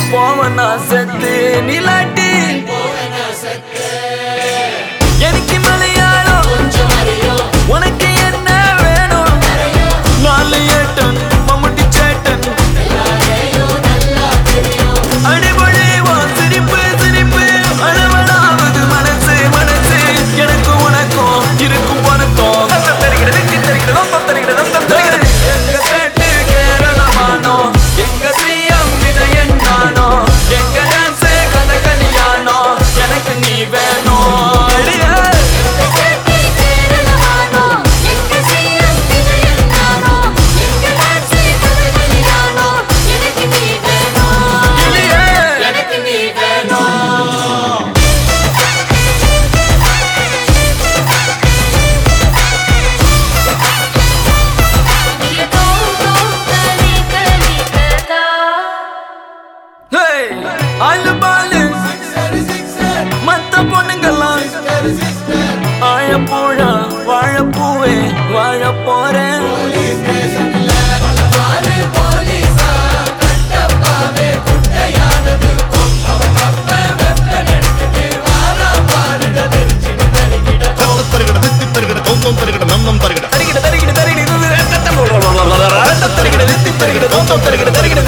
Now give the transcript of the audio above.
போவனா செத்து நிலாட்டி எனக்கு மலையாளம் உனக்கு என்ன வேணும் நாலு ஏட்டன் மம்முட்டி சேட்டன் அடிபொழி உன் சிரிப்பு சிரிப்பு அளவலாவது மனசு மனசு எனக்கு உனக்கும் இருக்கும் பணக்கம் தத்தம் தருகிறது வெற்றி தருகிறது தத்தம் தருகிறது தத்தம் தருகிறது எங்க கேட்டு கேரளமானோ எங்க சிஎம் விஜயன் நானோ எங்க டான்ஸ் கத கல்யாணோ எனக்கு நீ வேணும் அடியே. இல்லையே. எனக்கு நீ வேணும் Hey, ஆளு பாலு மத்த பொண்ணுங்கெல்லாம் ஆழப்பூழா வாழப்பூவே வாழ போறேன் தருகிட தித்தி தருகிட தோந்தம் தருகிட நன்னம் தருகிட தருகிட தருகிட தருகிட இது ரத்தத்தம் தருகிட தித்தி தருகிட தோந்தம் தருகிட தருகிட